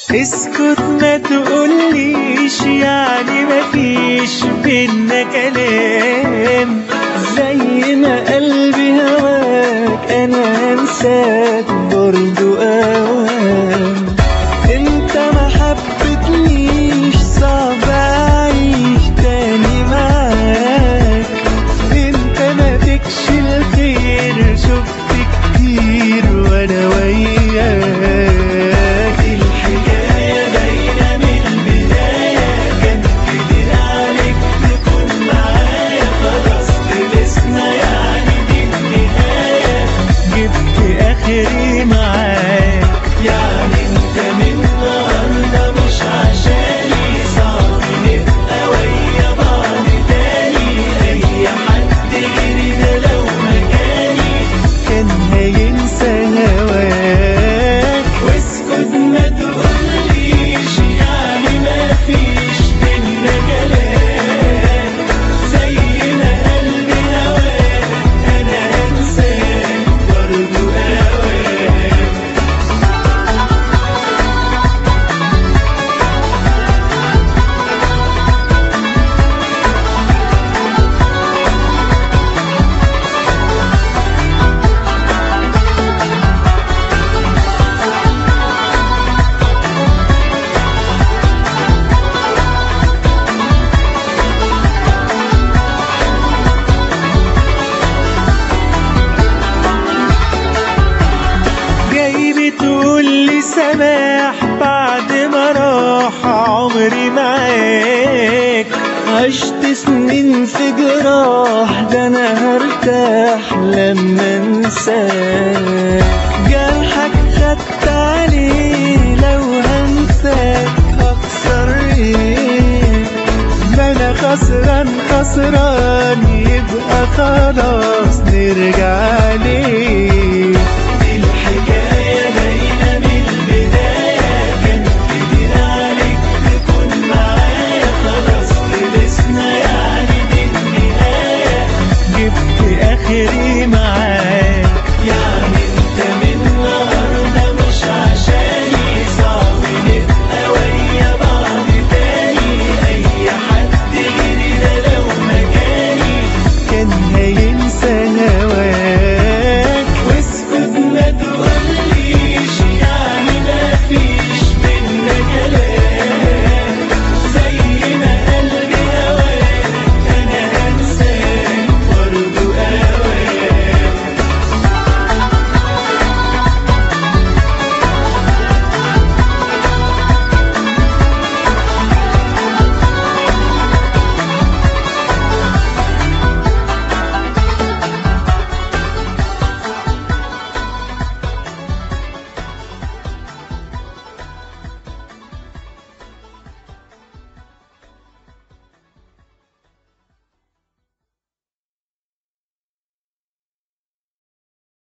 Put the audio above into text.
اسكت ما تقوليش يعني مفيش بينا كلام زي ما قلبي هواك انا انساك برضو اوام انت ما حبتنيش صعب اعيش تاني معاك انت ما فيكش الخير شفت كتير وانا وياك الحكاية باينة من البداية كان كتير عليك تكون معايا خلاص خلصنا يعني دي النهاية جبت اخري معاك يعني انت من النهارده مش عشاني صعب نبقى ويا بعض تاني اي حد غيري ده لو مكاني كان هينسى هواك واسكت ما تقوليش يعني ما فيش بينا كلام زي ما قلبي هواك انا انساك برضو هواك جاي بتقول لي سماح بعد ما راح عمري معاك عشت سنين في جراح ده انا هرتاح لما انساك جرحك خدت عليه لو هنساك هخسر ايه ده انا خسران خسران يبقى خلاص نرجع ليه